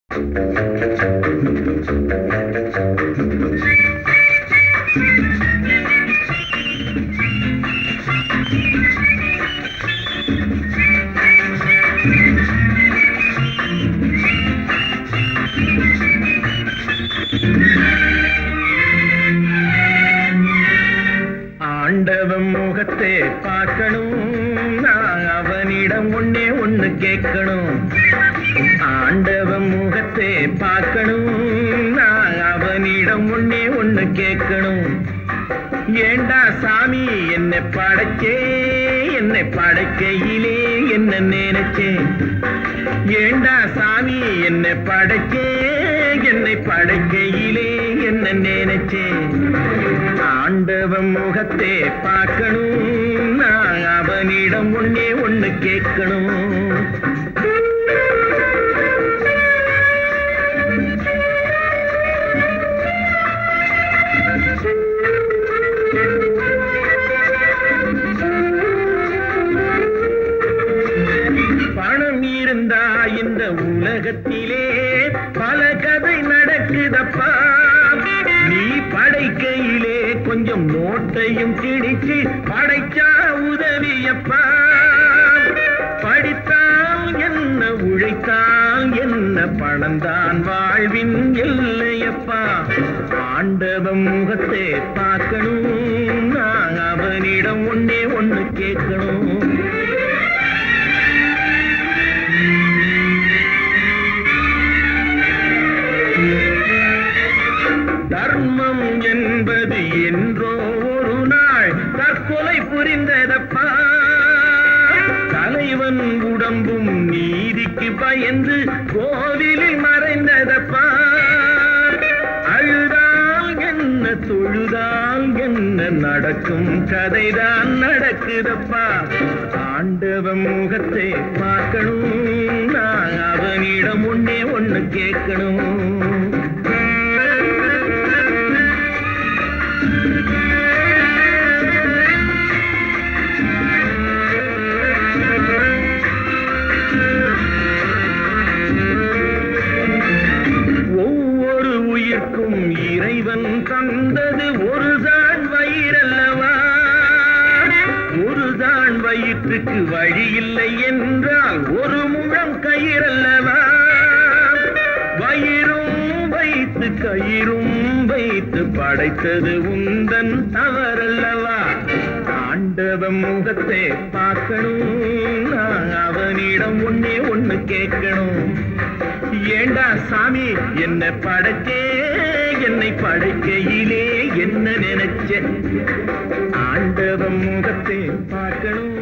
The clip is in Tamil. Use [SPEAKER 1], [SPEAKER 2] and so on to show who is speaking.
[SPEAKER 1] ஆண்டவன் முகத்தை பார்க்கணும் நான் அவனிடம் ஒன்னே ஒண்ணு கேட்கணும் ஆண்டவன் முகத்தை பார்க்கணும் நான் அவனிடம் ஒன்னே ஒண்ணு கேட்கணும் ஏண்டா சாமி என்னை படைச்சே என்னை படைக்கையிலே என்ன நினைச்சேன் ஏண்டா சாமி என்னை படைச்சே என்னை படைக்கையிலே என்ன நினைச்சேன் ஆண்டவன் முகத்தை பார்க்கணும் நான் அவனிடம் ஒன்னே ஒண்ணு கேட்கணும் பணம் இருந்தா இந்த உலகத்திலே பல கதை நடக்குதப்பா நீ படைக்கையிலே கொஞ்சம் நோட்டையும் கிழிச்சு படைச்சா உதவியப்பா படித்தால் என்ன உழைத்தால் என்ன பணம்தான் வாழ்வின் எல்லையப்பா ஆண்டவன் முகத்தை பார்க்கணும் நான் அவனிடம் ஒன்னே ஒண்ணு கேட்கணும் தர்மம் என்பது என்றோ ஒரு நாள் தற்கொலை புரிந்ததப்பா தலைவன் உடம்பும் நீதிக்கு பயந்து கோவிலில் மறைந்ததப்பா அழுதால் என்ன தொழுதால் என்ன நடக்கும் கதைதான் நடக்குதப்பா ஆண்டவன் முகத்தை பார்க்கணும் நான் அவனிடம் ஒன்னே ஒண்ணு கேட்கணும் ஒவ்வொரு உயிர்க்கும் இறைவன் தந்தது ஒரு தான் வயிறல்லவா ஒரு தான் வயிற்றுக்கு வழி இல்லை என்றால் ஒரு முழம் கயிறல்லவா வயிறும் வைத்து கயிறும் வைத்து படைத்தது உந்தன் தவறல்லவா ஆண்டவன் முகத்தை பார்க்கணும் நான் அவனிடம் ஒன்னே ஒண்ணு கேட்கணும் ஏண்டா சாமி என்ன படைச்சே என்னை படைக்கையிலே என்ன நினைச்ச ஆண்டவன் முகத்தை பார்க்கணும்